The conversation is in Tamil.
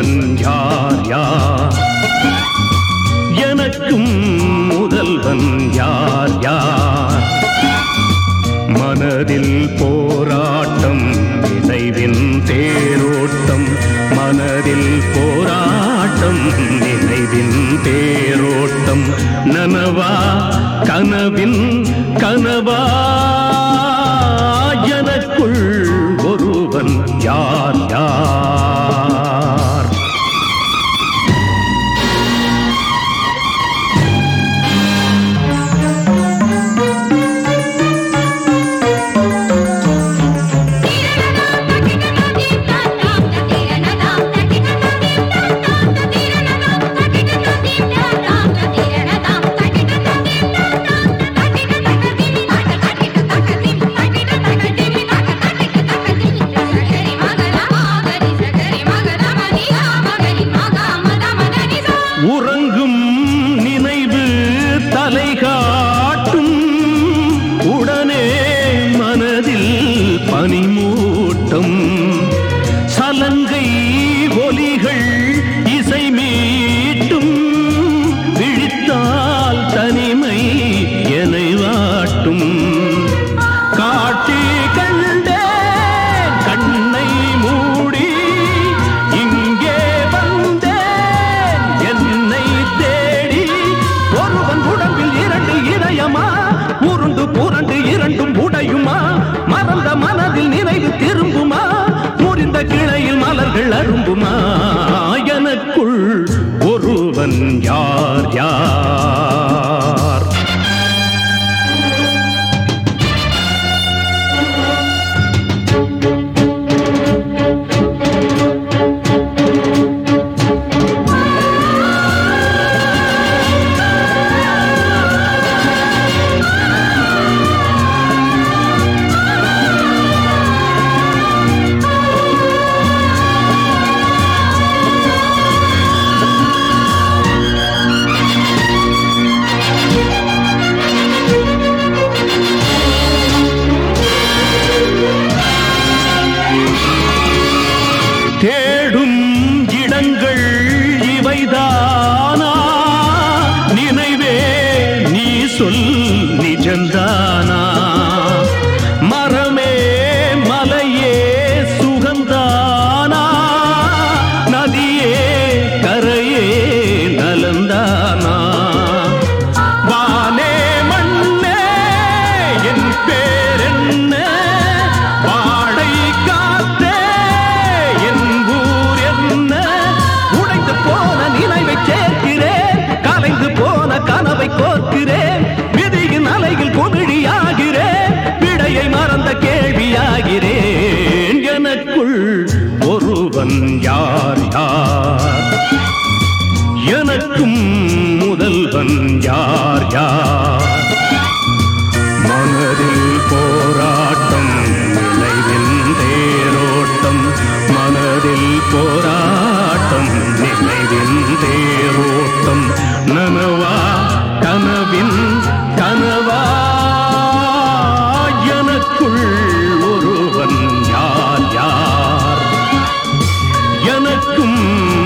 ஒருவன் யார் யார் எனக்கும் முதல்வன் யார் யார் மனதில் போராட்டம் நினைவின் தேரோட்டம் மனதில் போராட்டம் நினைவின் தேரோட்டம் நனவா கனவின் கனவா எனக்குள் ஒருவன் யார் யார் உறங்கும் நினைவு தலை காட்டும் உடனே மனதில் பனிமூட்டம் சலங்கை ஒலிகள் இசை மீட்டும் விழித்தால் தனிமை என்னை வாட்டும் காட்சி கண்டேன் கண்ணை மூடி இங்கே வந்தேன் என்னை தேடி ஒருவன் உடம்பில் இரண்டு இதயமா உருண்டு புரண்டு இரண்டும் உடையுமா மறந்த மனதில் நினைவு திரும்புமா முறிந்த கிளையில் மலர்கள் அரும்புமா எனக்குள் ஒருவன் யார் யார் தேடும் இடங்கள் இவைதானா நினைவே நீ சொல் நிஜந்தானா மரமே மலையே சுகந்தானா நதியே கரையே நலந்தானா வானே மண்ணே என் பேரென்ன வாடை காத்தே என் ஊர் என்ன உடைந்து போன நினைவை சேர்க்கிறேன் கலைந்து போன கனவை கோர்க்கிறேன் விதியின் அலையில் குமிழியாகிறேன் விடையை மறந்த கேள்வியாகிறேன் எனக்குள் ஒருவன் யார் யார் எனக்கும் முதல்வன் யார் யார் மனதில் போராட்டம் நினைவின் தேரோட்டம் மனதில் போராட்டம் நினைவின் தேரோட்டம் நனவா கனவின் கனவா எனக்குள் ஒருவன் யார் யார் எனக்கும்